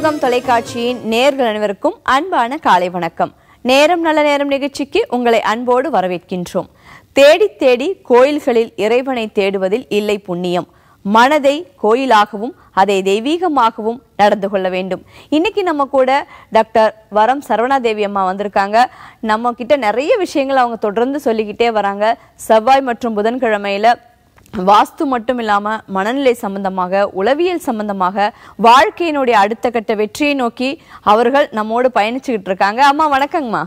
உலகம் தொலைக்காட்சியின் நேர்கள் அனைவருக்கும் அன்பான காலை வணக்கம் நேரம் நல்ல நேரம் நிகழ்ச்சிக்கு உங்களை அன்போடு வரவேற்கின்றோம் தேடி தேடி கோயில்களில் இறைவனை தேடுவதில் இல்லை புண்ணியம் மனதை கோயிலாகவும் அதை தெய்வீகமாகவும் நடந்து கொள்ள வேண்டும் இன்னைக்கு நம்ம கூட டாக்டர் வரம் சரவணாதேவி அம்மா வந்திருக்காங்க நம்ம கிட்ட நிறைய விஷயங்கள் அவங்க தொடர்ந்து சொல்லிக்கிட்டே வராங்க செவ்வாய் மற்றும் புதன்கிழமையில வாஸ்து மட்டும் இல்லாம மனநிலை சம்பந்தமாக உளவியல் சம்பந்தமாக வாழ்க்கையினுடைய அடுத்த கட்ட வெற்றியை நோக்கி அவர்கள் நம்மோடு பயணிச்சுக்கிட்டு இருக்காங்க அம்மா வணக்கங்கம்மா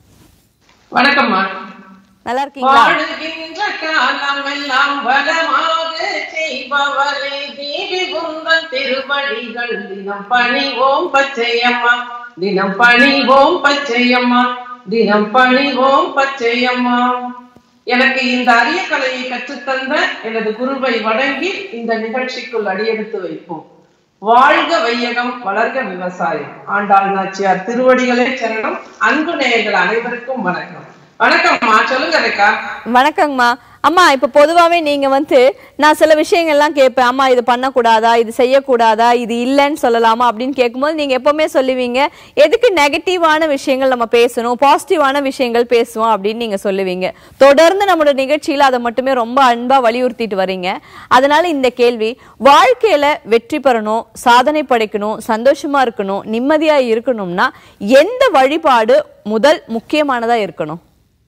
வணக்கம்மா நல்லா இருக்கீங்களா வாழுகின்ற காலம் எல்லாம் வளமாக செய்பவரே தேவி குந்தன் திருவடிகள் தினம் பணிவோம் பச்சையம்மா தினம் பணிவோம் பச்சையம்மா தினம் பணிவோம் பச்சையம்மா எனக்கு இந்த அரிய கலையை கற்றுத்தந்த எனது குருவை வணங்கி இந்த நிகழ்ச்சிக்குள் அடியெடுத்து வைப்போம் வாழ்க வையகம் வளர்க விவசாயம் ஆண்டாள் நாச்சியார் திருவடிகளே சரணம் அன்பு நேயர்கள் அனைவருக்கும் வணக்கம் வணக்கம்மா சொல்லுங்க ரேகா வணக்கங்கம்மா அம்மா இப்ப பொதுவாவே நீங்க வந்து நான் சில விஷயங்கள்லாம் கேட்பேன் அம்மா இது பண்ணக்கூடாதா இது செய்யக்கூடாதா இது இல்லைன்னு சொல்லலாமா அப்படின்னு கேட்கும்போது நீங்க எப்பவுமே சொல்லுவீங்க எதுக்கு நெகட்டிவான விஷயங்கள் நம்ம பேசணும் பாசிட்டிவான விஷயங்கள் பேசுவோம் அப்படின்னு நீங்க சொல்லுவீங்க தொடர்ந்து நம்மளோட நிகழ்ச்சியில அதை மட்டுமே ரொம்ப அன்பா வலியுறுத்திட்டு வரீங்க அதனால இந்த கேள்வி வாழ்க்கையில வெற்றி பெறணும் சாதனை படைக்கணும் சந்தோஷமா இருக்கணும் நிம்மதியா இருக்கணும்னா எந்த வழிபாடு முதல் முக்கியமானதா இருக்கணும்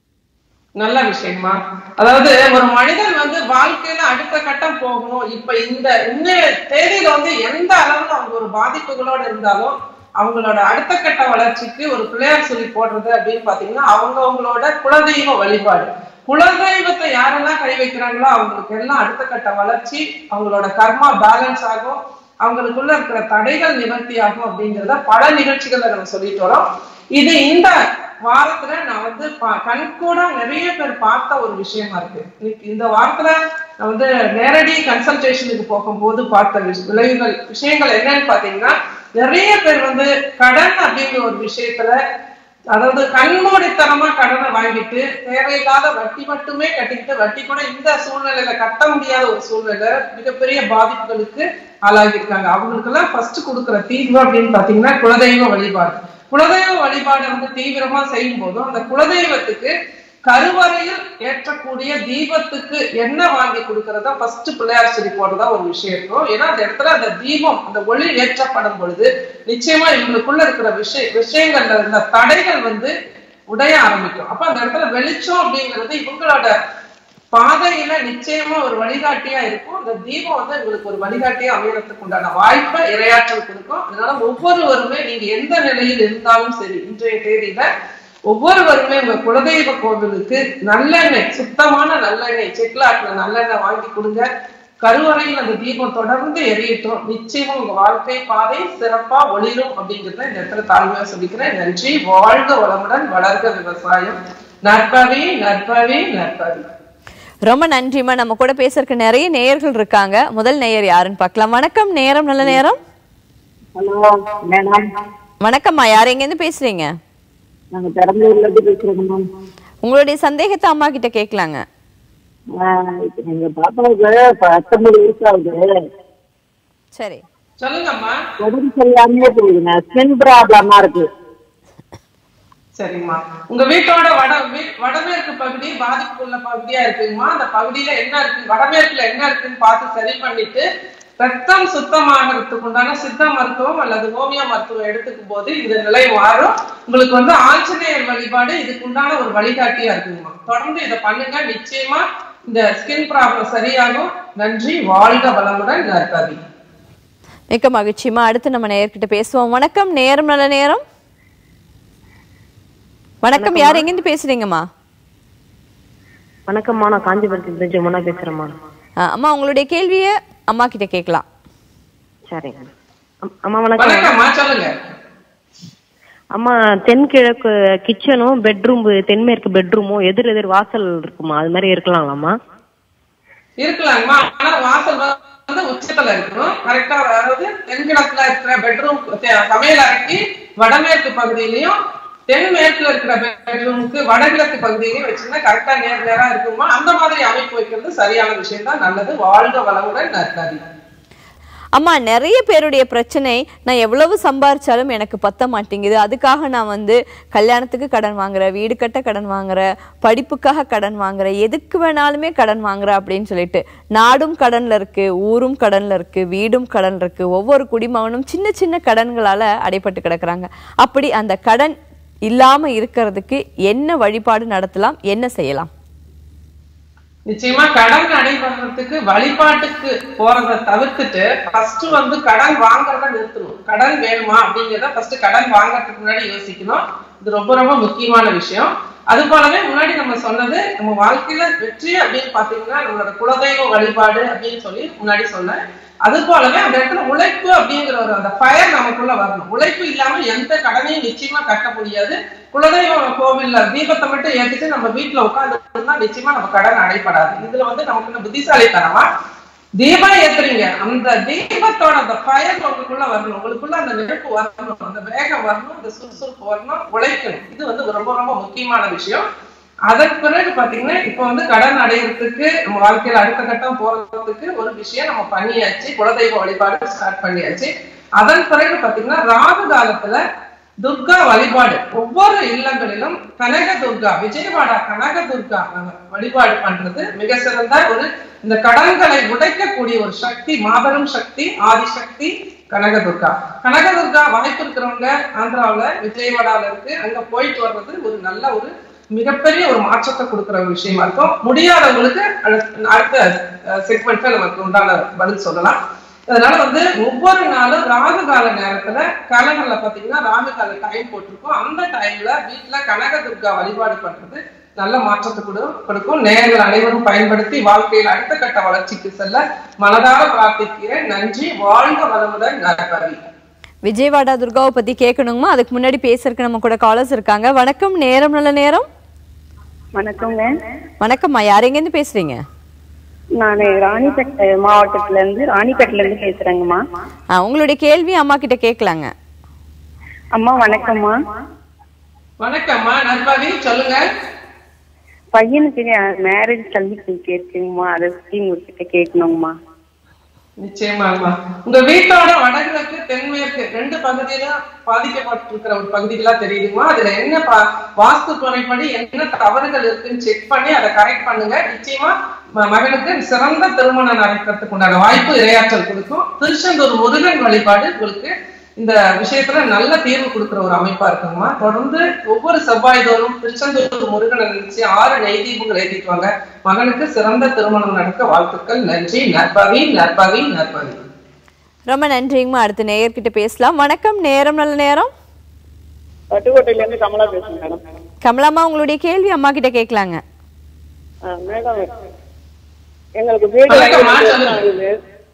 நல்ல விஷயமா அதாவது ஒரு மனிதன் வந்து வாழ்க்கையில அடுத்த கட்டம் போகணும் இப்ப இந்த இன்னைய தேதியில வந்து எந்த அளவுல அவங்க ஒரு பாதிப்புகளோட இருந்தாலும் அவங்களோட அடுத்த கட்ட வளர்ச்சிக்கு ஒரு பிள்ளையார் சொல்லி போடுறது அப்படின்னு பாத்தீங்கன்னா அவங்க அவங்களோட குலதெய்வ வழிபாடு குலதெய்வத்தை யாரெல்லாம் கை வைக்கிறாங்களோ அவங்களுக்கு எல்லாம் அடுத்த கட்ட வளர்ச்சி அவங்களோட கர்மா பேலன்ஸ் ஆகும் அவங்களுக்குள்ள இருக்கிற தடைகள் நிவர்த்தி ஆகும் அப்படிங்கிறத பல நிகழ்ச்சிகளை நம்ம சொல்லிட்டு வரோம் இது இந்த வாரத்துல நான் வந்து பா- கண்கூட நிறைய பேர் பார்த்த ஒரு விஷயமா இருக்கு இன்னைக்கு இந்த வாரத்துல நான் வந்து நேரடி கன்சல்டேஷனுக்கு போகும்போது பார்த்த விஷ- விளைவுகள் விஷயங்கள் என்னன்னு பாத்தீங்கன்னா நிறைய பேர் வந்து கடன் அப்படிங்கிற ஒரு விஷயத்துல அதாவது கண்மூடித்தனமா கடனை வாங்கிட்டு தேவையில்லாத வட்டி மட்டுமே கட்டிக்கிட்டு வட்டி கூட இந்த சூழ்நிலையில கட்ட முடியாத ஒரு சூழ்நிலை மிகப்பெரிய பாதிப்புகளுக்கு ஆளாகியிருக்காங்க அவங்களுக்கு எல்லாம் ஃபர்ஸ்ட் கொடுக்குற தீர்வு அப்படின்னு பாத்தீங்கன்னா குலதெய்வ வழிபாடு குலதெய்வ வழிபாடு வந்து தீவிரமா செய்யும் போதும் அந்த குலதெய்வத்துக்கு கருவறையில் ஏற்றக்கூடிய தீபத்துக்கு எண்ணெய் வாங்கி கொடுக்கறதா ஃபர்ஸ்ட் பிள்ளையார் சொல்லி போடுறதா ஒரு விஷயம் இருக்கும் ஏன்னா அந்த இடத்துல அந்த தீபம் அந்த ஒளி ஏற்றப்படும் பொழுது நிச்சயமா இவங்களுக்குள்ள இருக்கிற விஷய விஷயங்கள்ல இருந்த தடைகள் வந்து உடைய ஆரம்பிக்கும் அப்ப அந்த இடத்துல வெளிச்சம் அப்படிங்கிறது இவங்களோட பாதையில நிச்சயமா ஒரு வழிகாட்டியா இருக்கும் அந்த தீபம் வந்து உங்களுக்கு ஒரு வழிகாட்டியா அமையறதுக்கு உண்டான வாய்ப்பை இரையாற்றல் கொடுக்கும் அதனால ஒவ்வொருவருமே நீங்க எந்த நிலையில் இருந்தாலும் சரி இன்றைய தேதியில ஒவ்வொருவருமே உங்க குலதெய்வ கோவிலுக்கு நல்லெண்ணெய் சுத்தமான நல்லெண்ணெய் செக்ல ஆட்டின நல்லெண்ணெய் வாங்கி கொடுங்க கருவறையில் அந்த தீபம் தொடர்ந்து எரியட்டும் நிச்சயமா உங்க வாழ்க்கை பாதை சிறப்பா ஒளிரும் அப்படிங்கிறத இந்த இடத்துல தாழ்மையா சொல்லிக்கிறேன் நன்றி வாழ்க வளமுடன் வளர்க விவசாயம் நற்பவி நற்பவி நற்பவி ரொம்ப நன்றிம்மா நம்ம கூட பேசுறதுக்கு நிறைய நேயர்கள் இருக்காங்க முதல் நேயர் யாருன்னு பார்க்கலாம் வணக்கம் நேரம் நல்ல நேரம் ஹலோ மேடம் வணக்கம்மா யார் எங்கேருந்து பேசுறீங்க நாங்க பெரம்பலூர்ல இருந்து பேசுறோங்க மேம் உங்களுடைய சந்தேகத்தை அம்மா கிட்ட கேட்கலாங்க ஆஹ் இப்ப எங்க பாப்பாவுக்கு பத்தொன்பது வயசு ஆகுது சரி சொல்லுங்கம்மா உடம்பு சரியாமே போகுதுங்க ஸ்கின் ப்ராப்ளமா இருக்கு சரிம்மா உங்க வீட்டோட வட வீ- வடமேற்கு பகுதி பாதிப்புள்ள பகுதியா இருக்குங்கம்மா அந்த பகுதியில என்ன இருக்கு வடமேற்குல என்ன இருக்குன்னு பார்த்து சரி பண்ணிட்டு ரத்தம் சுத்தமாகறதுக்கு உண்டான சித்த மருத்துவம் அல்லது ஹோமியோ மருத்துவம் எடுத்துக்கும் போது இந்த நிலை மாறும் உங்களுக்கு வந்து ஆஞ்சநேயர் வழிபாடு இதுக்கு உண்டான ஒரு வழிகாட்டியா இருக்குங்கம்மா தொடர்ந்து இதை பண்ணுங்க நிச்சயமா இந்த ஸ்கின் ப்ராப்ளம் சரியாகும் நன்றி வாழ்க வளமுடன் நற்கவி மிக்க மகிழ்ச்சிமா அடுத்து நம்ம நேயர்கிட்ட பேசுவோம் வணக்கம் நேரம் நல்ல நேரம் வணக்கம் யார் எங்கேருந்து பேசுறீங்கம்மா வணக்கம்மா நான் காஞ்சிபுரத்துல ஜமுனா பேசுறேம்மா ஆ, அம்மா உங்களுடைய கேள்வியை அம்மா கிட்ட கேட்கலாம் சரிங்க அம்- அம்மா வணக்கம் வணக்கம்மா சொல்லுங்க அம்மா தென்கிழக்கு கிச்சனும் பெட்ரூம் தென்மேற்கு பெட்ரூமும் எதிர் எதிர் வாசல் இருக்குமா அது மாதிரி இருக்கலாங்களாம்மா இருக்கலாங்கம்மா ஆனா வாசல் வந்து உச்சத்துல இருக்கணும் கரெக்டா அதாவது தென்கிழக்குல இருக்கிற பெட்ரூம் சமையல் அறைக்கு வடமேற்கு பகுதியிலையும் தென்மேற்குல இருக்கிற பெட்ரூமுக்கு வடகிழக்கு பகுதியிலையும் வச்சிருந்தா கரெக்டா நேர் நேரா இருக்குமா அந்த மாதிரி அமைப்பு வைக்கிறது சரியான விஷயம் தான் நல்லது வாழ்க வளமுடன் நற்கதி அம்மா நிறைய பேருடைய பிரச்சனை நான் எவ்வளவு சம்பாரிச்சாலும் எனக்கு பத்த மாட்டேங்குது அதுக்காக நான் வந்து கல்யாணத்துக்கு கடன் வாங்குறேன் வீடு கட்ட கடன் வாங்குறேன் படிப்புக்காக கடன் வாங்குறேன் எதுக்கு வேணாலுமே கடன் வாங்குறேன் அப்படின்னு சொல்லிட்டு நாடும் கடன்ல இருக்கு ஊரும் கடன்ல இருக்கு வீடும் கடன்ல இருக்கு ஒவ்வொரு குடிமகனும் சின்ன சின்ன கடன்களால அடைப்பட்டு கிடக்குறாங்க அப்படி அந்த கடன் இல்லாம இருக்கிறதுக்கு என்ன வழிபாடு நடத்தலாம் என்ன செய்யலாம் நிச்சயமா கடன் அடைபடுறதுக்கு வழிபாட்டுக்கு போறத தவிர்த்துட்டு ஃபர்ஸ்ட் வந்து கடன் வாங்குறத நிறுத்தணும் கடன் வேணுமா அப்படிங்கிறத ஃபர்ஸ்ட் கடன் வாங்குறதுக்கு முன்னாடி யோசிக்கணும் இது ரொம்ப ரொம்ப முக்கியமான விஷயம் அது போலவே முன்னாடி நம்ம சொன்னது நம்ம வாழ்க்கையில வெற்றி அப்படின்னு பாத்தீங்கன்னா நம்மளோட குலதெய்வ வழிபாடு அப்படின்னு சொல்லி முன்னாடி சொன்னேன் அது போலவே அந்த இடத்துல உழைப்பு அப்படிங்கிற ஒரு அந்த ஃபயர் நமக்குள்ள வரணும் உழைப்பு இல்லாம எந்த கடனையும் நிச்சயமா கட்ட முடியாது குலதெய்வ கோவில்ல தீபத்தை மட்டும் ஏத்திட்டு நம்ம வீட்டுல உட்கார்ந்து நிச்சயமா நம்ம கடன் அடைப்படாது இதுல வந்து நமக்கு இன்னும் புத்திசாலித்தனமா தீபம் ஏத்துறீங்க அந்த தீபத்தோட அந்த ஃபயர் உங்களுக்குள்ள வரணும் உங்களுக்குள்ள அந்த நெருப்பு வரணும் அந்த வேகம் வரணும் அந்த சுறுசுறுப்பு வரணும் உழைக்கணும் இது வந்து ரொம்ப ரொம்ப முக்கியமான விஷயம் அதற்கு பிறகு பாத்தீங்கன்னா இப்ப வந்து கடன் அடையிறதுக்கு நம்ம வாழ்க்கையில அடுத்த கட்டம் போறதுக்கு ஒரு விஷயம் நம்ம பண்ணியாச்சு குலதெய்வ வழிபாடு ஸ்டார்ட் பண்ணியாச்சு அதன் பிறகு பாத்தீங்கன்னா ராகு காலத்துல துர்கா வழிபாடு ஒவ்வொரு இல்லங்களிலும் கனக துர்கா விஜயவாடா கனக துர்கா நம்ம வழிபாடு பண்றது மிக சிறந்த ஒரு இந்த கடன்களை உடைக்கக்கூடிய ஒரு சக்தி மாபெரும் சக்தி ஆதிசக்தி கனகதுர்கா கனகதுர்கா வாய்ப்பு இருக்கிறவங்க ஆந்திராவுல விஜயவாடால இருக்கு அங்க போயிட்டு வர்றது ஒரு நல்ல ஒரு மிகப்பெரிய ஒரு மாற்றத்தை கொடுக்கிற ஒரு விஷயமா இருக்கும் முடியாதவங்களுக்கு அடுத்த- அடுத்த செக்மெண்ட்ல நமக்கு உண்டான பதில் சொல்லலாம் அதனால வந்து ஒவ்வொரு நாளும் ராகு கால நேரத்துல கலங்கள்ல பாத்தீங்கன்னா ராகு கால டைம் போட்டிருக்கோம் அந்த டைம்ல வீட்டுல கனகதுர்கா வழிபாடு பண்றது நல்ல மாற்றத்தை கொடு- கொடுக்கும் நேயர்கள் அனைவரும் பயன்படுத்தி வாழ்க்கையில் அடுத்த கட்ட வளர்ச்சிக்கு செல்ல மனதார பிரார்த்திக்கிறேன் நன்றி வாழ்க வளமுடன் நற்பவி விஜயவாடா துர்காவை பத்தி கேட்கணுமா அதுக்கு முன்னாடி பேசுறதுக்கு நம்ம கூட காலர்ஸ் இருக்காங்க வணக்கம் நேரம் நல்ல நேரம் வணக்கங்க வணக்கம்மா யார் எங்கேருந்து பேசுறீங்க நான் ராணிப்பேட் மாவட்டத்துல இருந்து ராணிப்பேட்ல இருந்து பேசுறேங்கம்மா ஆ, உங்களுடைய கேள்வி அம்மா கிட்ட கேட்கலாங்க அம்மா வணக்கம்மா வணக்கம்மா நற்பவி சொல்லுங்க பையனுக்கு மேரேஜ் கல்வி கேட்குங்கம்மா அதை பத்தி உங்ககிட்ட கேட்கணுங்கம்மா நிச்சயமாங்கம்மா உங்க வீட்டோட வடகிழக்கு தென்மேற்கு ரெண்டு பகுதியில பாதிக்கப்பட்டிருக்கிற ஒரு பகுதிகளா தெரியுதுமா அதுல என்ன பா- வாஸ்து முறைப்படி என்ன தவறுகள் இருக்குன்னு செக் பண்ணி அதை கரெக்ட் பண்ணுங்க நிச்சயமா ம- மகனுக்கு சிறந்த திருமணம் நடக்கிறதுக்கு உண்டான வாய்ப்பு இரையாற்றல் கொடுக்கும் திருச்செந்தூர் முருகன் வழிபாடு உங்களுக்கு இந்த விஷயத்துல நல்ல தீர்வு கொடுக்கிற ஒரு அமைப்பா இருக்குங்கம்மா தொடர்ந்து ஒவ்வொரு செவ்வாய் தோறும் திருச்செந்தூர் முருகனை நினைச்சு ஆறு நெய் தீபங்கள் ஏத்திட்டு வாங்க மகனுக்கு சிறந்த திருமணம் நடக்க வாழ்த்துக்கள் நன்றி நற்பவி நற்பவி நற்பவி ரொம்ப நன்றிங்கம்மா அடுத்த நேயர்கிட்ட பேசலாம் வணக்கம் நேரம் நல்ல நேரம் பட்டுக்கோட்டையில இருந்து கமலா பேசுறேன் மேடம் கமலாம்மா உங்களுடைய கேள்வி அம்மா கிட்ட கேட்கலாங்க ஆ, மேடம் எங்களுக்கு வீடு வணக்கம், வாங்கி ரெண்டு சொல்லுங்க. வருஷம் ஆகுது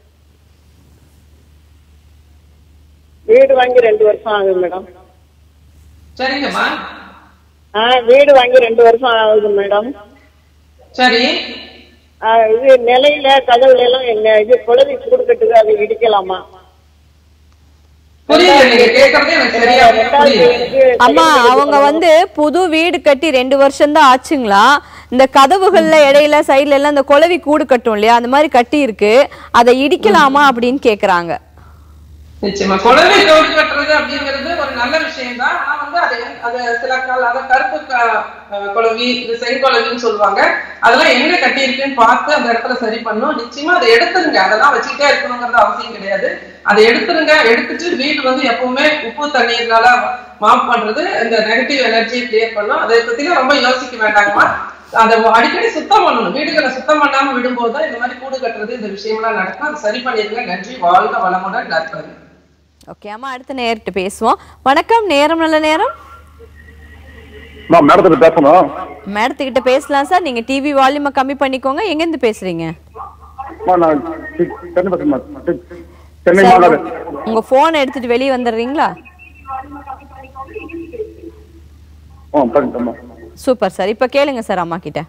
வீடு வாங்கி ரெண்டு வருஷம் ஆகுது மேடம் சரிங்கம்மா ஆ வீடு வாங்கி ரெண்டு வருஷம் ஆகுது மேடம் சரி ஆ, இது நிலையில கதவுல எல்லாம் என்ன இது குழந்தை கூடு கட்டுது அதை இடிக்கலாமா புரியுது நீங்க கேக்குறதே எனக்கு சரியா ரெண்டாவது புரியுது எனக்கு அம்மா அவங்க வந்து புது வீடு கட்டி ரெண்டு வருஷம் தான் ஆச்சுங்களா இந்த கதவுகள்ல இடையில சைடுல எல்லாம் இந்த குளவி கூடு கட்டும் இல்லையா அந்த மாதிரி கட்டி இருக்கு அதை இடிக்கலாமா அப்படின்னு கேக்குறாங்க நிச்சயமா குழந்தை கவுடு கட்டுறது அப்படிங்கிறது ஒரு நல்ல விஷயம் தான் ஆனா வந்து அது அது சில கால அத கருப்பு க- அஹ் குளவி இது செங்கொலவின்னு சொல்லுவாங்க அதெல்லாம் எங்க கட்டி இருக்குன்னு பார்த்து அந்த இடத்துல சரி பண்ணும் நிச்சயமா அதை எடுத்துருங்க அதெல்லாம் வச்சுக்கிட்டே இருக்கணுங்கிறது அவசியம் கிடையாது அதை எடுத்துருங்க எடுத்துட்டு வீடு வந்து எப்பவுமே உப்பு தண்ணீர்னால மாப் பண்றது இந்த நெகட்டிவ் எனர்ஜியை கிளியர் பண்ணும் அதை பத்திலாம் ரொம்ப யோசிக்க வேண்டாங்கம்மா அதை அடிக்கடி சுத்தம் பண்ணணும் வீடுகளை சுத்தம் பண்ணாம விடும்போது தான் இந்த மாதிரி கூடு கட்டுறது இந்த விஷயம்லாம் நடக்கும் அதை சரி பண்ணிருங்க நன்றி வாழ்க வளமுடன் நற்பவி ஓகே அம்மா அடுத்த நேயர்கிட்ட பேசுவோம் வணக்கம் நேரம் நல்ல நேரம் நான் மேடத்துல பேசணும் மேடத்துக்கிட்ட பேசலாம் சார் நீங்க டிவி வால்யூமை கம்மி பண்ணிக்கோங்க எங்க இருந்து பேசுறீங்க அம்மா, நான் செ- சென்னை பேசுறேன் செ- சென்னை சார், மாநகர் உங்க போன் எடுத்துட்டு வெளியே வந்துடுறீங்களா ஆ பண்ணிட்டேம்மா சூப்பர் சார் இப்ப கேளுங்க சார் அம்மா கிட்ட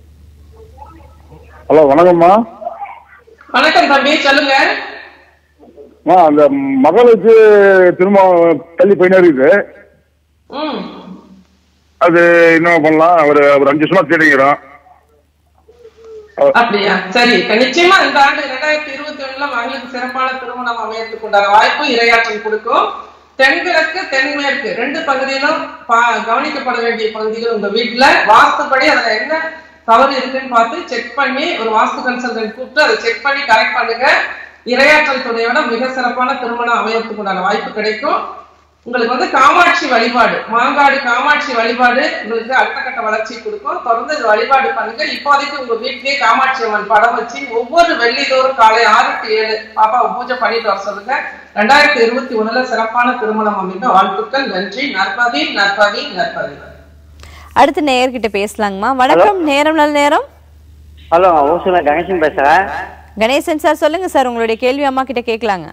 ஹலோ வணக்கம்மா வணக்கம் தம்பி சொல்லுங்க அம்மா அந்த மகளுக்கு திரும்ப தள்ளி போயினே இருக்குது ம் அது என்ன பண்ணலாம் ஒரு ஒரு அஞ்சு வருஷமா தேடிக்கிறோம் அப்படியா சரி இப்ப நிச்சயமா இந்த ஆண்டு இரண்டாயிரத்தி இருபத்தி ஒண்ணுல மகளுக்கு சிறப்பான திருமணம் அமையறதுக்கு உண்டான வாய்ப்பு இரையாற்றல் கொடுக்கும் தென்கிழக்கு தென்மேற்கு ரெண்டு பகுதியிலும் பா- கவனிக்கப்பட வேண்டிய பகுதிகள் உங்க வீட்டுல வாஸ்துப்படி அதுல என்ன தவறு இருக்குன்னு பார்த்து செக் பண்ணி ஒரு வாஸ்து கன்சல்டன்ட் கூப்பிட்டு அதை செக் பண்ணி கரெக்ட் பண்ணுங்க இரையாற்றல் துணையோட மிக சிறப்பான திருமணம் அமையறதுக்கு உண்டான வாய்ப்பு கிடைக்கும் உங்களுக்கு வந்து காமாட்சி வழிபாடு மாங்காடு காமாட்சி வழிபாடு உங்களுக்கு அடுத்த கட்ட வளர்ச்சி கொடுக்கும் தொடர்ந்து இது வழிபாடு பண்ணுங்க இப்போதைக்கு உங்க வீட்லயே காமாட்சி அம்மன் படம் வச்சு ஒவ்வொரு வெள்ளிதோறும் காலை ஆறு டு ஏழு பாப்பா பூஜை பண்ணிட்டு வர சொல்லுங்க ரெண்டாயிரத்தி இருபத்தி ஒண்ணுல சிறப்பான திருமணம் அமைந்த வாழ்த்துக்கள் நன்றி நற்பவி நற்பவி நற்பவி அடுத்த நேயர்கிட்ட பேசலாங்கம்மா வணக்கம் நேரம் நல்ல நேரம் ஹலோ ஓசூரில் கணேசன் பேசுகிறேன் கணேசன் சார் சொல்லுங்க சார் உங்களுடைய கேள்வி அம்மா கிட்ட கேட்கலாங்க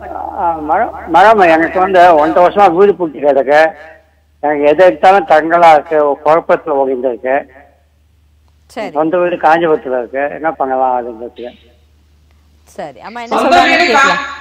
மேடம் எனக்கு வந்து ஒன்றரை வருஷமா வீடு பூட்டி கிடக்கு எனக்கு எது எடுத்தாலும் தங்கலா இருக்கு ஒரு குழப்பத்தில் ஓடிட்டு இருக்கு சரி சொந்த வீடு காஞ்சிபுரத்தில் இருக்கு என்ன பண்ணலாம் அதுங்கிறது சரி அம்மா என்ன சொந்த சொல்றாங்கன்னு வீடு கேட்கலாம் கா-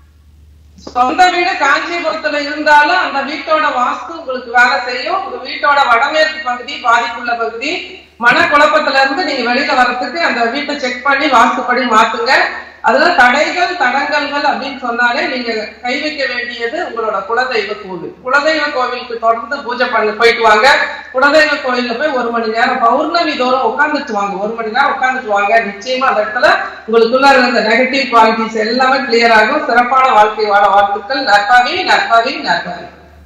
சொந்த வீடு காஞ்சிபுரத்துல இருந்தாலும் அந்த வீட்டோட வாஸ்து உங்களுக்கு வேலை செய்யும் உங்க வீட்டோட வடமேற்கு பகுதி பாதிப்புள்ள பகுதி மன குழப்பத்துல இருந்து நீங்க வெளியில வர்றதுக்கு அந்த வீட்டை செக் பண்ணி வாஸ்துப்படி மாத்துங்க அதுல தடைகள் தடங்கல்கள் அப்படின்னு சொன்னாலே நீங்க கை வைக்க வேண்டியது உங்களோட குலதெய்வ கோவில் குலதெய்வ கோவிலுக்கு தொடர்ந்து பூஜை பண்ணி போயிட்டு வாங்க குலதெய்வ கோயில்ல போய் ஒரு மணி நேரம் பௌர்ணமி தோறும் உட்காந்துட்டு வாங்க ஒரு மணி நேரம் உட்காந்துட்டு வாங்க நிச்சயமா அந்த இடத்துல உங்களுக்குள்ள இருந்த நெகட்டிவ் குவாலிட்டிஸ் எல்லாமே கிளியர் ஆகும் சிறப்பான வாழ்க்கை வாழ வாழ்த்துக்கள் நற்பவி நற்பவி நற்பவி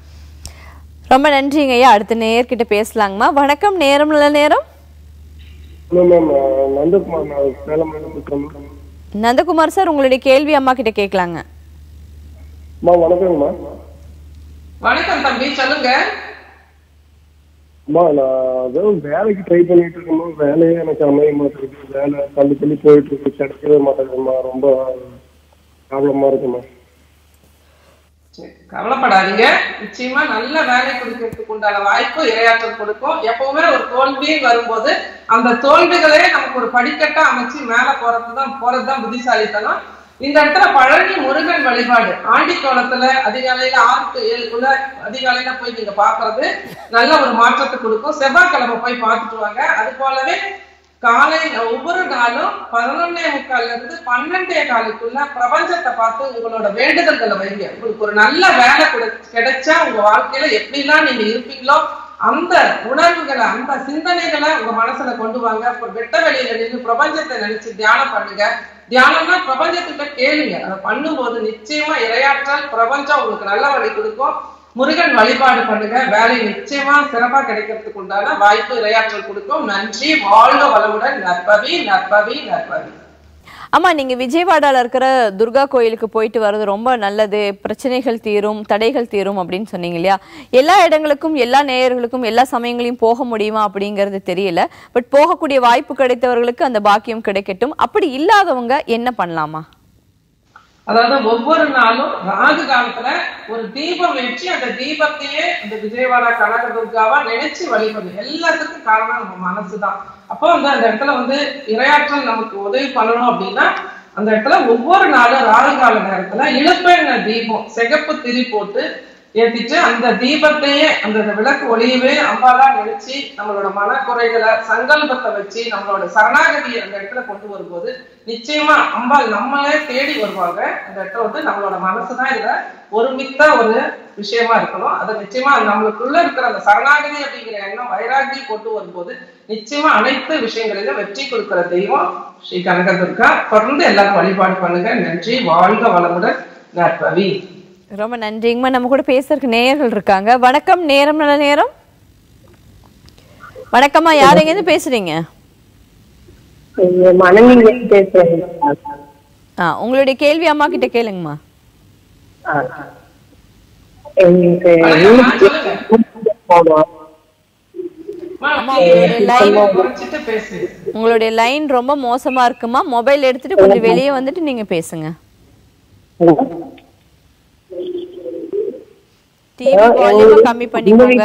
ரொம்ப நன்றிங்க ஐயா அடுத்த நேயர்கிட்ட பேசலாங்கம்மா வணக்கம் நேரம் நல்ல நேரம் ஹலோ மேம் நந்தகுமார் நான் சேலம் இருக்கிறேன் நந்தகுமார் சார் உங்களுடைய கேள்வி அம்மா கிட்ட கேட்கலாங்க அம்மா வணக்கங்கம்மா வணக்கம் தம்பி சொல்லுங்க அம்மா நான் வெறும் வேலைக்கு ட்ரை பண்ணிட்டு இருக்கேம்மா வேலையே எனக்கு அமைய மாட்டேங்குது வேலை தள்ளி தள்ளி போயிட்டு இருக்கு கிடைக்கவே மாட்டேங்குதும்மா ரொம்ப ப்ராப்ளமா இருக்குமா சரி, கவலைப்படாதீங்க நிச்சயமா நல்ல வேலை கொடுக்கறதுக்கு உண்டான வாய்ப்பு இரையாற்றல் கொடுக்கும் எப்பவுமே ஒரு தோல்வி வரும்போது அந்த தோல்விகளே நமக்கு ஒரு படிக்கட்டா அமைச்சு மேல போறதுதான் போறதுதான் புத்திசாலித்தனம் இந்த இடத்துல பழனி முருகன் வழிபாடு ஆண்டி கோலத்துல அதிகாலையில ஆறு டு ஏழுக்குள்ள அதிகாலையில போய் நீங்க பாக்குறது நல்ல ஒரு மாற்றத்தை கொடுக்கும் செவ்வாய்க்கிழமை போய் பார்த்துட்டு வாங்க அது போலவே காலை ஒவ்வொரு நாளும் பதினொன்னே முக்கால்ல இருந்து பன்னெண்டே காலுக்குள்ள பிரபஞ்சத்தை பார்த்து உங்களோட வேண்டுதல்களை வைங்க உங்களுக்கு ஒரு நல்ல வேலை கொடு- கிடைச்சா உங்க வாழ்க்கையில எப்படிலாம் நீங்க இருப்பீங்களோ அந்த உணர்வுகளை அந்த சிந்தனைகளை உங்க மனசுல கொண்டு வாங்க ஒரு வெட்ட வெளியில நின்று பிரபஞ்சத்தை நினைச்சு தியானம் பண்ணுங்க தியானம்னா பிரபஞ்சத்திட்ட கேளுங்க அதை பண்ணும்போது நிச்சயமா இரையாற்றல் பிரபஞ்சம் உங்களுக்கு நல்ல வழி கொடுக்கும் முருகன் வழிபாடு பண்ணுங்க வேலை நிச்சயமா சிறப்பா கிடைக்கிறதுக்கு உண்டான வாய்ப்பு இரையாற்றல் கொடுக்கும் நன்றி வாழ்க வளமுடன் நற்பவி நற்பவி நற்பவி அம்மா நீங்க விஜயவாடால இருக்கிற துர்கா கோயிலுக்கு போயிட்டு வர்றது ரொம்ப நல்லது பிரச்சனைகள் தீரும் தடைகள் தீரும் அப்படின்னு சொன்னீங்க இல்லையா எல்லா இடங்களுக்கும் எல்லா நேயர்களுக்கும் எல்லா சமயங்களையும் போக முடியுமா அப்படிங்கிறது தெரியல பட் போகக்கூடிய வாய்ப்பு கிடைத்தவர்களுக்கு அந்த பாக்கியம் கிடைக்கட்டும் அப்படி இல்லாதவங்க என்ன பண்ணலாமா அதாவது ஒவ்வொரு நாளும் ராகு காலத்துல ஒரு தீபம் ஏற்றி அந்த தீபத்தையே அந்த விஜயவாடா கனக துர்காவா நினைச்சு வழிபடு எல்லாத்துக்கும் காரணம் நம்ம மனசுதான் அப்போ வந்து அந்த இடத்துல வந்து இரையாற்றல் நமக்கு உதவி பண்ணணும் அப்படின்னா அந்த இடத்துல ஒவ்வொரு நாளும் ராகு கால நேரத்துல இழுப்பெண்ண தீபம் சிகப்பு திரி போட்டு ஏத்திட்டு அந்த தீபத்தையே அந்த விளக்கு ஒளியவே அம்பாலா நினைச்சு நம்மளோட மனக்குறைகளை சங்கல்பத்தை வச்சு நம்மளோட சரணாகதியை அந்த இடத்துல கொண்டு வரும்போது நிச்சயமா அம்பாள் நம்மளே தேடி வருவாங்க அந்த இடத்துல வந்து நம்மளோட மனசுதான் இதுல ஒருமித்த ஒரு விஷயமா இருக்கணும் அது நிச்சயமா நம்மளுக்குள்ள இருக்கிற அந்த சரணாகதி அப்படிங்கிற எண்ணம் வைராகி கொண்டு வரும்போது நிச்சயமா அனைத்து விஷயங்களிலும் வெற்றி கொடுக்கிற தெய்வம் ஸ்ரீ கனகதுர்கா தொடர்ந்து எல்லாரும் வழிபாடு பண்ணுங்க நன்றி வாழ்க வளமுடன் நற்பவி ரொம்ப நன்றிங்கம்மா நம்ம கூட பேசுறதுக்கு நேயர்கள் இருக்காங்க வணக்கம் நேரம் நல்ல நேரம் வணக்கம்மா யார் எங்கேருந்து பேசுறீங்க மனநிலை பேசுறேன் ஆ உங்களுடைய கேள்வி அம்மா கிட்ட கேளுங்கம்மா எங்களுக்கு சொல்லுங்க போனோம் அம்மா, உங்களுடைய line- குறைச்சிட்டு பேசு உங்களுடைய லைன் ரொம்ப மோசமா இருக்குமா மொபைல் எடுத்துட்டு கொஞ்சம் வெளியே வந்துட்டு நீங்க பேசுங்க டிவி வால்யூம் கம்மி பண்ணிக்கோங்க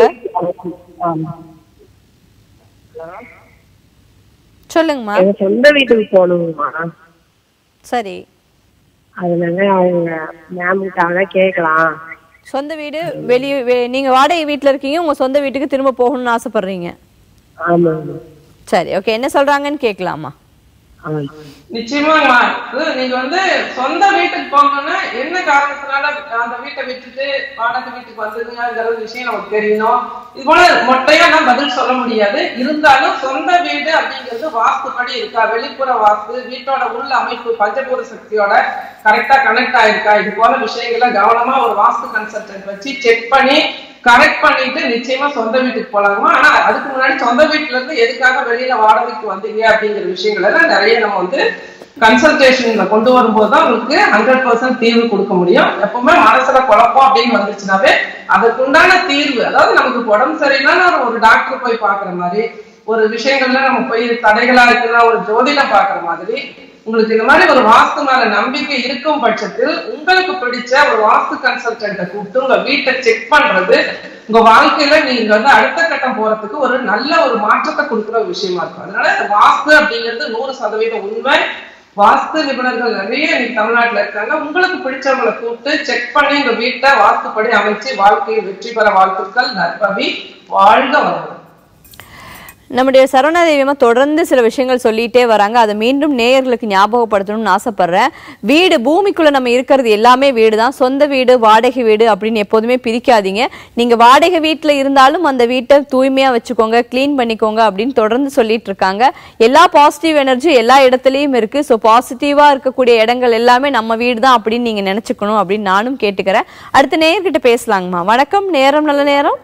சொல்லுங்கம்மா எங்க சொந்த வீட்டுக்கு போகணுங்கம்மா சரி அதனால அவங்க மேம் கிட்ட அதான் கேட்கலாம் சொந்த வீடு வெளியே வெ- நீங்க வாடகை வீட்ல இருக்கீங்க உங்க சொந்த வீட்டுக்கு திரும்ப போகணும்னு ஆசைப்படுறீங்க ஆமாங்க சரி ஓகே என்ன சொல்றாங்கன்னு கேட்கலாமா நிச்சயமாங்கம்மா அது நீங்க வந்து சொந்த வீட்டுக்கு போகணும்னா என்ன காரணத்தினால அந்த வீட்டை விட்டுட்டு வாடகை வீட்டுக்கு வந்ததுங்கிற விஷயம் நமக்கு தெரியணும் இது போல மொட்டையா நான் பதில் சொல்ல முடியாது இருந்தாலும் சொந்த வீடு அப்படிங்கிறது வாஸ்துப்படி இருக்கா வெளிப்புற வாஸ்து வீட்டோட உள்ள அமைப்பு பஞ்சபூத சக்தியோட கரெக்டா கனெக்ட் ஆயிருக்கா இது போல விஷயங்களை கவனமா ஒரு வாஸ்து கன்சல்டன்ட் வச்சு செக் பண்ணி கரெக்ட் பண்ணிட்டு நிச்சயமா சொந்த வீட்டுக்கு போலாமா ஆனா அதுக்கு முன்னாடி சொந்த வீட்டுல இருந்து எதுக்காக வெளியில வாடகைக்கு வந்தீங்க அப்படிங்கிற விஷயங்கள் எல்லாம் நிறைய நம்ம வந்து கன்சல்டேஷன்ல கொண்டு வரும்போது தான் உங்களுக்கு ஹண்ட்ரட் பர்சன்ட் தீர்வு கொடுக்க முடியும் எப்பவுமே மனசுல குழப்பம் அப்படின்னு வந்துச்சுனாவே அதுக்குண்டான தீர்வு அதாவது நமக்கு உடம்பு சரியில்லைன்னா ஒரு டாக்டர் போய் பாக்குற மாதிரி ஒரு விஷயங்கள்ல நம்ம போய் தடைகளா இருக்குன்னா ஒரு ஜோதிடம் பாக்குற மாதிரி உங்களுக்கு இந்த மாதிரி ஒரு வாஸ்து மேல நம்பிக்கை இருக்கும் பட்சத்தில் உங்களுக்கு பிடிச்ச ஒரு வாஸ்து கன்சல்டன்ட்டை கூப்பிட்டு உங்க வீட்டை செக் பண்றது உங்க வாழ்க்கையில நீங்க வந்து அடுத்த கட்டம் போறதுக்கு ஒரு நல்ல ஒரு மாற்றத்தை கொடுக்குற ஒரு விஷயமா இருக்கும் அதனால இந்த வாஸ்து அப்படிங்கிறது நூறு சதவீதம் உண்மை வாஸ்து நிபுணர்கள் நிறைய இன்னைக்கு தமிழ்நாட்டுல இருக்காங்க உங்களுக்கு பிடிச்சவங்களை கூப்பிட்டு செக் பண்ணி உங்க வீட்டை வாஸ்துப்படி அமைச்சு வாழ்க்கையை வெற்றி பெற வாழ்த்துக்கள் நற்பவி வாழ்க வளமுடன் நம்முடைய சரவணாதேவியம்மா தொடர்ந்து சில விஷயங்கள் சொல்லிட்டே வராங்க அதை மீண்டும் நேயர்களுக்கு ஞாபகப்படுத்தணும்னு ஆசைப்படுறேன் வீடு பூமிக்குள்ள நம்ம இருக்கிறது எல்லாமே வீடு தான் சொந்த வீடு வாடகை வீடு அப்படின்னு எப்போதுமே பிரிக்காதீங்க நீங்க வாடகை வீட்டுல இருந்தாலும் அந்த வீட்டை தூய்மையா வச்சுக்கோங்க க்ளீன் பண்ணிக்கோங்க அப்படின்னு தொடர்ந்து சொல்லிட்டு இருக்காங்க எல்லா பாசிட்டிவ் எனர்ஜி எல்லா இடத்துலயும் இருக்கு ஸோ பாசிட்டிவா இருக்கக்கூடிய இடங்கள் எல்லாமே நம்ம வீடு தான் அப்படின்னு நீங்க நினைச்சுக்கணும் அப்படின்னு நானும் கேட்டுக்கிறேன் அடுத்த நேயர்கிட்ட பேசலாங்கம்மா வணக்கம் நேரம் நல்ல நேரம்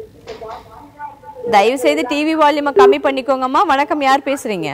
தயவு செய்து டிவி வால்யூமை கம்மி பண்ணிக்கோங்கம்மா வணக்கம் யார் பேசுறீங்க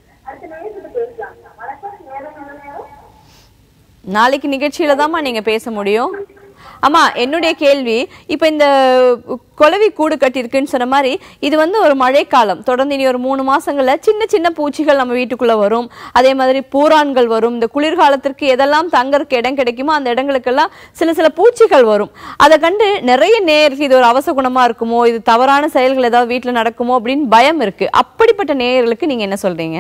நாளைக்கு நிகழ்ச்சியில தாம்மா நீங்க பேச முடியும் அம்மா என்னுடைய கேள்வி இப்ப இந்த குளவி கூடு கட்டியிருக்குன்னு சொன்ன மாதிரி இது வந்து ஒரு மழைக்காலம் தொடர்ந்து இனி ஒரு மூணு மாசங்கள்ல சின்ன சின்ன பூச்சிகள் நம்ம வீட்டுக்குள்ள வரும் அதே மாதிரி பூரான்கள் வரும் இந்த குளிர்காலத்திற்கு எதெல்லாம் தங்கறதுக்கு இடம் கிடைக்குமோ அந்த இடங்களுக்கெல்லாம் சில சில பூச்சிகள் வரும் அதை கண்டு நிறைய நேயர்களுக்கு இது ஒரு அவசகுணமா இருக்குமோ இது தவறான செயல்கள் ஏதாவது வீட்டுல நடக்குமோ அப்படின்னு பயம் இருக்கு அப்படிப்பட்ட நேயர்களுக்கு நீங்க என்ன சொல்றீங்க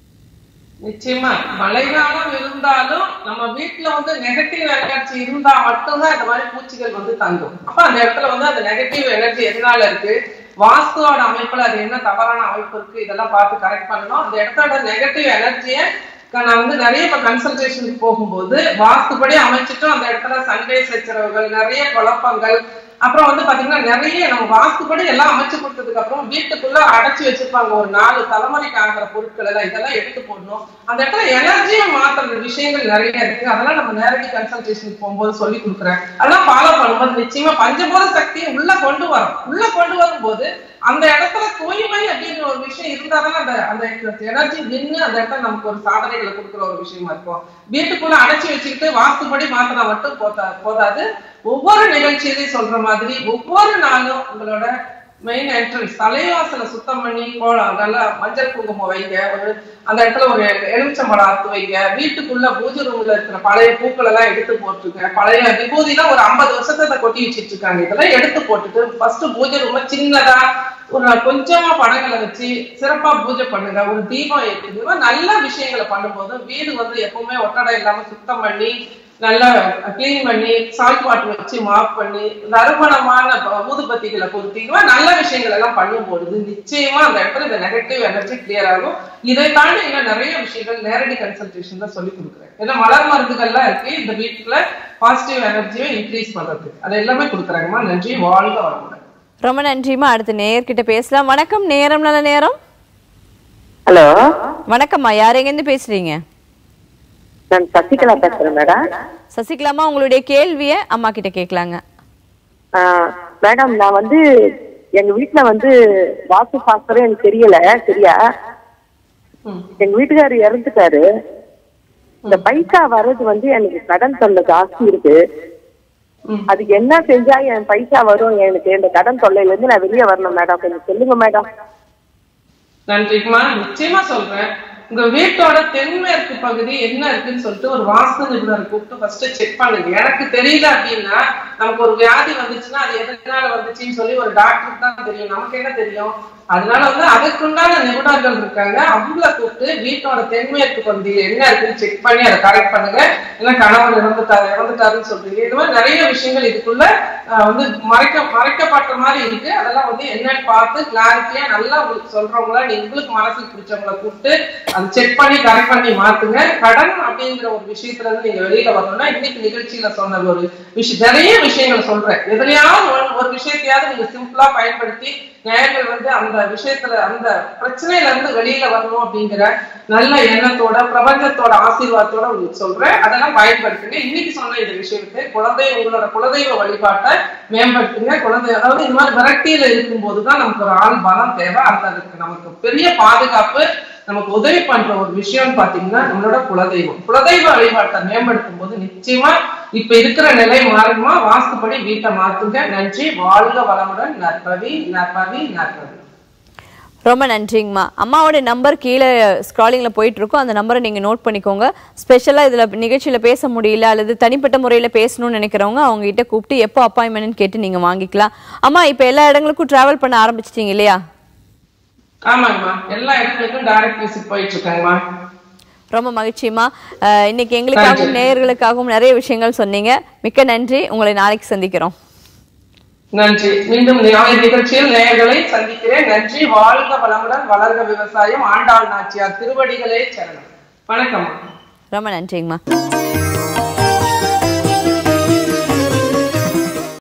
நிச்சயமா மழைக்காலம் இருந்தாலும் நம்ம வீட்டுல வந்து நெகட்டிவ் எனர்ஜி இருந்தா மட்டும்தான் இந்த மாதிரி பூச்சிகள் வந்து தங்கும் அப்ப அந்த இடத்துல வந்து அந்த நெகட்டிவ் எனர்ஜி எதனால இருக்கு வாஸ்துவோட அமைப்புல அது என்ன தவறான அமைப்பு இருக்கு இதெல்லாம் பார்த்து கரெக்ட் பண்ணணும் அந்த இடத்தோட நெகட்டிவ் எனர்ஜியை நான் வந்து நிறைய இப்ப கன்சல்டேஷனுக்கு போகும்போது வாஸ்துபடி அமைச்சிட்டும் அந்த இடத்துல சண்டை சச்சரவுகள் நிறைய குழப்பங்கள் அப்புறம் வந்து பாத்தீங்கன்னா நிறைய நம்ம வாஸ்துப்படி எல்லாம் அமைச்சு கொடுத்ததுக்கு அப்புறம் வீட்டுக்குள்ள அடைச்சு வச்சிருப்பாங்க ஒரு நாலு தலைமுறைக்கு ஆகிற பொருட்கள் எல்லாம் இதெல்லாம் எடுத்து போடணும் அந்த இடத்துல எனர்ஜியை மாத்துற விஷயங்கள் நிறைய இருக்கு அதெல்லாம் நம்ம நேரடி கன்சல்டேஷனுக்கு போகும்போது சொல்லி கொடுக்குறேன் அதெல்லாம் ஃபாலோ பண்ணும்போது நிச்சயமா பஞ்சபூத சக்தியை உள்ள கொண்டு வரும் உள்ள கொண்டு வரும்போது அந்த இடத்துல தூய்மை அப்படிங்கிற ஒரு விஷயம் இருந்தாதான் அந்த அந்த எனர்ஜி நின்று அந்த இடத்துல நமக்கு ஒரு சாதனைகளை கொடுக்குற ஒரு விஷயமா இருக்கும் வீட்டுக்குள்ள அடைச்சி வச்சுக்கிட்டு வாஸ்துப்படி மாத்தினா மட்டும் போதா போதாது ஒவ்வொரு நிகழ்ச்சியிலையும் சொல்ற மாதிரி ஒவ்வொரு நாளும் உங்களோட மெயின் என்ட்ரன்ஸ் தலைவாசலை சுத்தம் பண்ணி கோலம் நல்லா மஞ்சள் குங்குமம் வைங்க ஒரு அந்த இடத்துல ஒரு எலுமிச்சம்பழம் அறுத்து வைங்க வீட்டுக்குள்ள பூஜை ரூம்ல இருக்கிற பழைய பூக்கள் எல்லாம் எடுத்து போட்டுருங்க பழைய விபூதிலாம் ஒரு ஐம்பது வருஷத்தை கொட்டி வச்சிட்டு இருக்காங்க இதெல்லாம் எடுத்து போட்டுட்டு ஃபர்ஸ்ட் பூஜை ரூம சின்னதா ஒரு கொஞ்சமா படங்களை வச்சு சிறப்பா பூஜை பண்ணுங்க ஒரு தீபம் ஏற்றுங்க நல்ல விஷயங்களை பண்ணும்போது வீடு வந்து எப்பவுமே ஒட்டடை இல்லாம சுத்தம் பண்ணி நல்லா கிளீன் பண்ணி சால்ட் வாட்டர் வச்சு மாப் பண்ணி நறுமணமான ஊதுபத்திகளை பொருத்தி நல்ல விஷயங்கள் எல்லாம் பண்ணும் பொழுது நிச்சயமா அந்த இடத்துல இந்த நெகட்டிவ் எனர்ஜி கிளியர் ஆகும் இதை தாண்டி இன்னும் நிறைய விஷயங்கள் நேரடி கன்சல்டேஷன் தான் சொல்லி கொடுக்குறேன் ஏன்னா மலர் மருந்துகள்லாம் இருக்கு இந்த வீட்டுல பாசிட்டிவ் எனர்ஜியை இன்க்ரீஸ் பண்றது அது எல்லாமே கொடுக்குறாங்கம்மா நன்றி வாழ்க வளமுடன் ரொம்ப நன்றிம்மா அடுத்து நேயர்கிட்ட பேசலாம் வணக்கம் நேரம் நல்ல நேரம் ஹலோ வணக்கம்மா யார் எங்கேருந்து பேசுறீங்க நான் சசிகலா பேசுறேன் மேடம் சசிகலாமா உங்களுடைய கேள்வியை அம்மா கிட்ட கேட்கலாங்க மேடம் நான் வந்து எங்க வீட்டுல வந்து வாஸ்து சாஸ்திரம் எனக்கு தெரியல சரியா எங்க வீட்டுக்காரர் இறந்துட்டாரு இந்த பைசா வர்றது வந்து எனக்கு கடன் தொல்லை ஜாஸ்தி இருக்கு அதுக்கு என்ன செஞ்சா என் பைசா வரும் எனக்கு இந்த கடன் தொல்லையில இருந்து நான் வெளியே வரணும் மேடம் கொஞ்சம் சொல்லுங்க மேடம் நன்றிக்குமா நிச்சயமா சொல்றேன் உங்க வீட்டோட தென்மேற்கு பகுதி என்ன இருக்குன்னு சொல்லிட்டு ஒரு வாஸ்து நிபுணரை கூப்பிட்டு ஃபர்ஸ்ட் செக் பண்ணுங்க எனக்கு தெரியல அப்படின்னா நமக்கு ஒரு வியாதி வந்துச்சுன்னா அது எதனால வந்துச்சுன்னு சொல்லி ஒரு டாக்டருக்கு தான் தெரியும் நமக்கு என்ன தெரியும் அதனால வந்து அதுக்குண்டான நிபுணர்கள் இருக்காங்க அவங்கள கூப்பிட்டு வீட்டோட தென்மேற்கு பகுதியில் என்ன இருக்குன்னு செக் பண்ணி அதை கரெக்ட் பண்ணுங்க இல்ல கணவர் இறந்துட்டாரு இறந்துட்டாருன்னு சொல்றீங்க இது மாதிரி நிறைய விஷயங்கள் இதுக்குள்ள ஆஹ், வந்து மறைக்க மறைக்கப்பட்ட மாதிரி இருக்கு அதெல்லாம் வந்து என்னன்னு பார்த்து கிளாரிட்டியா நல்லா உங்களுக்கு சொல்றவங்கள நீ உங்களுக்கு மனசுக்கு பிடிச்சவங்கள கூப்பிட்டு அதை செக் பண்ணி கரெக்ட் பண்ணி மாத்துங்க கடன் அப்படிங்கிற ஒரு விஷயத்துல இருந்து நீங்க வெளியில வரணும்னா இன்னைக்கு நிகழ்ச்சியில சொன்ன ஒரு விஷயம் நிறைய விஷயங்கள் சொல்றேன் எதுலயாவது ஒரு- ஒரு விஷயத்தையாவது நீங்க சிம்பிளா பயன்படுத்தி நேயர்கள் வந்து அந்த விஷயத்துல அந்த பிரச்சனையில இருந்து வெளியில வரணும் அப்படிங்கிற நல்ல எண்ணத்தோட பிரபஞ்சத்தோட ஆசீர்வாதத்தோட உங்களுக்கு சொல்றேன் அதெல்லாம் பயன்படுத்துங்க இன்னைக்கு சொன்ன இந்த விஷயத்தை குழந்தை உங்களோட குலதெய்வ வழிபாட்டை மேம்படுத்துங்க குழந்தை அதாவது இந்த மாதிரி விரட்டியில இருக்கும்போது தான் நமக்கு ஒரு ஆள் பலம் தேவை அந்த அதுக்கு நமக்கு பெரிய பாதுகாப்பு நமக்கு உதவி பண்ற ஒரு விஷயம் பாத்தீங்கன்னா நம்மளோட குலதெய்வம் குலதெய்வ வழிபாட்டை மேம்படுத்தும் போது நிச்சயமா இப்ப இருக்கிற நிலை மாறுமா வாஸ்துப்படி வீட்டை மாத்துங்க நன்றி வாழ்க வளமுடன் நற்பவி நற்பவி நற்பவி ரொம்ப நன்றிங்கம்மா அம்மாவோட நம்பர் கீழே ஸ்க்ராலிங்ல போயிட்டு இருக்கும் அந்த நம்பரை நீங்க நோட் பண்ணிக்கோங்க ஸ்பெஷலா இதுல நிகழ்ச்சியில பேச முடியல அல்லது தனிப்பட்ட முறையில பேசணும்னு நினைக்கிறவங்க அவங்க கிட்ட கூப்பிட்டு எப்போ அப்பாயின்மெண்ட் கேட்டு நீங்க வாங்கிக்கலாம் அம்மா இப்ப எல்லா இடங்களுக்கும் டிராவல் பண்ண ஆரம்பிச்சிட்டீங்க இல்லையா ஆமாங்கம்மா எல்லா இடத்துலயும் டைரக்ட் விசிட் போயிட்டு இருக்காங்கம்மா ரொம்ப மகிழ்ச்சிமா அஹ், இன்னைக்கு எங்களுக்காகவும் நேயர்களுக்காகவும் நிறைய விஷயங்கள் சொன்னீங்க மிக்க நன்றி உங்களை நாளைக்கு சந்திக்கிறோம் நன்றி மீண்டும் ஞாயிறு நிகழ்ச்சியில் நேயர்களை சந்திக்கிறேன் நன்றி வாழ்க வளமுடன் வளர்க விவசாயம் ஆண்டாள் நாச்சியார் திருவடிகளே சரணம் வணக்கம் ரொம்ப நன்றிங்கம்மா